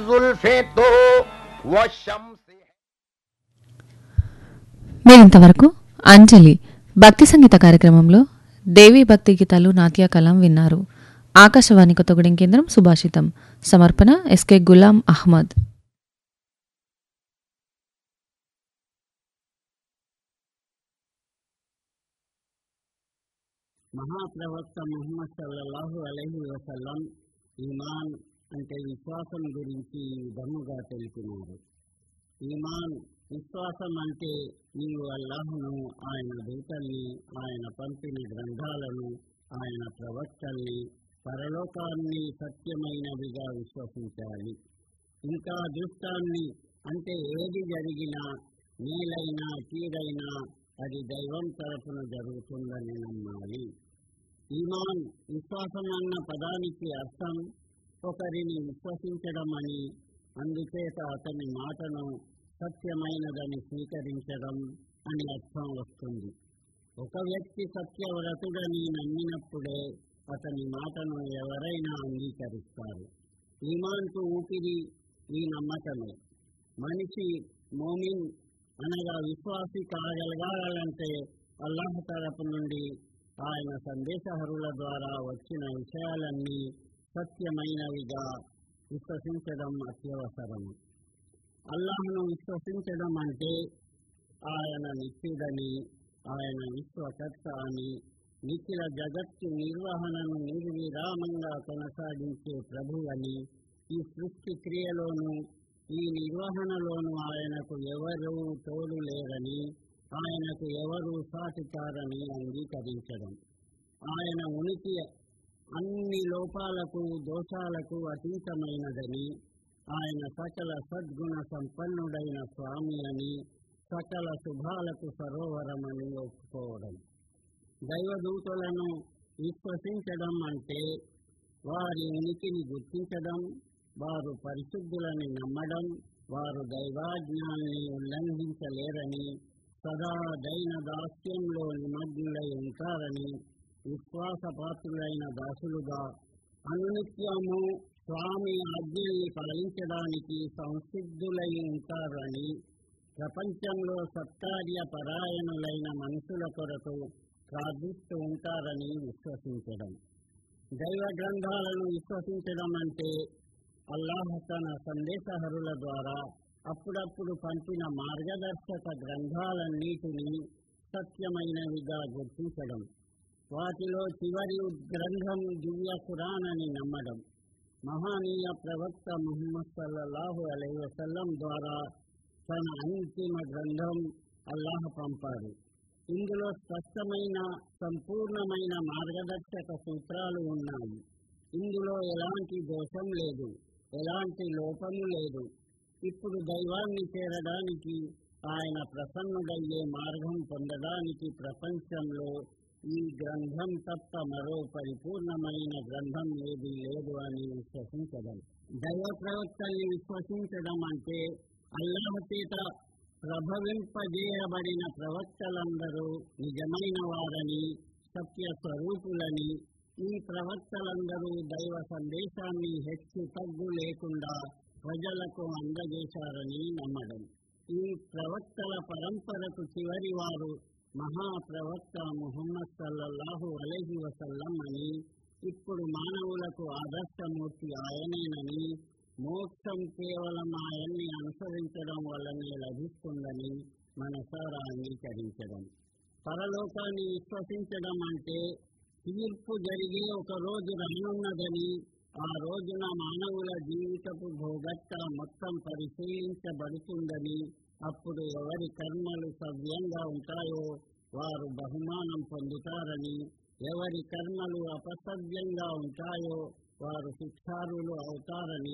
जुल्फे तो वो शम्स మీరింతవరకు అంజలి భక్తి సంగీత కార్యక్రమంలో దేవీ భక్తి గీతాలు నాట్య కలం విన్నారు ఆకాశవాణి కొత్తగూడెం కేంద్రం సుభాషితం సమర్పణ ఎస్కే గులాం అహ్మద్ మహాప్రవక్త ముహమ్మద్ సల్లల్లాహు అలైహి వసల్లం ఈమాన్ అంటే విశ్వాసం గురించి ఈ విధముగా తెలిపినారు ఈమాన్ విశ్వాసం అంటే నీవు అల్లాహ్ను ఆయన దూతల్ని ఆయన పంపిన గ్రంథాలను ఆయన ప్రవక్తల్ని పరలోకాన్ని సత్యమైనవిగా విశ్వసించాలి ఇంకా దృష్టాన్ని అంటే ఏది జరిగినా మేలైనా కీడైనా అది దైవం తరపున జరుగుతుందని నమ్మాలి ఈమాన్ విశ్వాసం అన్న పదానికి అర్థం ఒకరిని విశ్వసించడం అని అందుచేత అతని మాటను సత్యమైనదని స్వీకరించడం అని అర్థం వస్తుంది ఒక వ్యక్తి సత్యవ్రతుడని నమ్మినప్పుడే అతని మాటను ఎవరైనా అంగీకరిస్తారు ఈమాన్కు ఊపిరి ఈ నమ్మకమే మనిషి మోమిన్ అనగా విశ్వాసి కాగలగాలంటే అల్లాహ్ తరపు నుండి ఆయన సందేశహరుల ద్వారా వచ్చిన విషయాలన్నీ సత్యమైనవిగా విశ్వసించడం అత్యవసరం అల్లాహ్ను విశ్వసించడం అంటే ఆయన నిత్యుడని ఆయన విశ్వకర్త అని నిఖిల జగత్తు నిర్వహణను నిర్విరామంగా కొనసాగించే ప్రభువని ఈ సృష్టి క్రియలోనూ ఈ నిర్వహణలోనూ ఆయనకు ఎవరూ తోడు లేరని ఆయనకు ఎవరూ సాటికారని అంగీకరించడం ఆయన ఉనికి అన్ని లోపాలకు దోషాలకు అతీతమైనదని ఆయన సకల సద్గుణ సంపన్నుడైన స్వామి అని సకల శుభాలకు సరోవరమని ఒప్పుకోవడం దైవదూతలను విశ్వసించడం అంటే వారి ఉనికిని గుర్తించడం వారు పరిశుద్ధులని నమ్మడం వారు దైవాజ్ఞాన్ని ఉల్లంఘించలేరని సదా దైన దాస్యంలో నిమగ్నులై ఉంటారని విశ్వాసపాత్రులైన దాసులుగా అనునిత్యము స్వామి ఆజ్ఞల్ని పాలించడానికి సంసిద్ధులై ఉంటారని ప్రపంచంలో సత్కార్య పరాయణులైన మనుషుల కొరకు ప్రార్థిస్తూ ఉంటారని విశ్వసించడం దైవ గ్రంథాలను విశ్వసించడం అంటే అల్లాహ్ తన సందేశహరుల ద్వారా అప్పుడప్పుడు పంపిన మార్గదర్శక గ్రంథాలన్నిటినీ సత్యమైనవిగా గుర్తించడం వాటిలో చివరి గ్రంథం దివ్య ఖురాన్ అని నమ్మడం మహానీయ ప్రవక్త ముహమ్మద్ సల్లల్లాహు అలై వసల్లం ద్వారా తన అంతిమ గ్రంథం అల్లాహ్ పంపాడు ఇందులో స్పష్టమైన సంపూర్ణమైన మార్గదర్శక సూత్రాలు ఉన్నాయి ఇందులో ఎలాంటి దోషం లేదు ఎలాంటి లోపము లేదు ఇప్పుడు దైవాన్ని చేరడానికి ఆయన ప్రసన్నుడయ్యే మార్గం పొందడానికి ప్రపంచంలో ఈ గ్రంథం తప్ప మరో పరిపూర్ణమైన గ్రంథం ఏది లేదు అని విశ్వసించడం దైవ ప్రవక్తల్ని విశ్వసించడం అంటే అల్లాహ్ చేత ప్రభవింపజేయబడిన ప్రవక్తలందరూ నిజమైన వారని సత్య స్వరూపులని ఈ ప్రవక్తలందరూ దైవ సందేశాన్ని హెచ్చు తగ్గు లేకుండా ప్రజలకు అందజేశారని నమ్మడం ఈ ప్రవక్తల పరంపరకు చివరి వారు మహాప్రవక్త ముహమ్మద్ సల్లల్లాహు అలైహి వసల్లం అని ఇప్పుడు మానవులకు ఆదర్శమూర్తి ఆయనేనని మోక్షం కేవలం ఆయన్ని అనుసరించడం వల్లనే లభిస్తుందని మనసారా అంగీకరించడం పరలోకాన్ని విశ్వసించడం అంటే తీర్పు జరిగే ఒక రోజు రానున్నదని ఆ రోజున మానవుల జీవితపు భోగట్ట మొత్తం పరిశీలించబడుతుందని అప్పుడు ఎవరి కర్మలు సవ్యంగా ఉంటాయో వారు బహుమానం పొందుతారని ఎవరి కర్మలు అపసవ్యంగా ఉంటాయో వారు శిక్షారులు అవుతారని